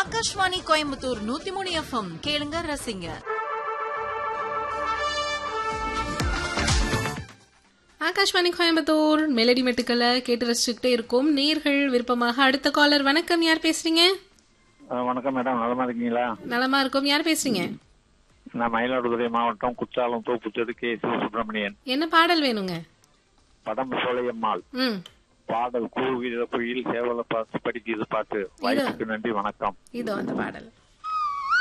ஆகாஷ்வாணி கோயம்புத்தூர் நூத்தி மூணு எஃப்எம் கேளுங்க ரசிங்க ஆகாஷ்வாணி கோயம்புத்தூர் மெலடி மெட்டுக்களை கேட்டு ரசிச்சுக்கிட்டே இருக்கோம் நேர்கள் விருப்பமாக அடுத்த காலர் வணக்கம் யார் பேசுறீங்க அஹ் வணக்கம் மேடம் நலமா இருக்கீங்களா நலமா இருக்கோம் யார் பேசுறீங்க நான் மயிலாடுதுறை மாவட்டம் குற்றாலம் தோப்புச்சது கே சிவசுப்பிரமணியன் என்ன பாடல் வேணுங்க படம் சோலையம்மாள் ம் பாடல் கூறுகிற குயில் சேவல பாட்டு படிக்கிறது பாட்டு வாய்ப்புக்கு நன்றி வணக்கம் இதோ அந்த பாடல்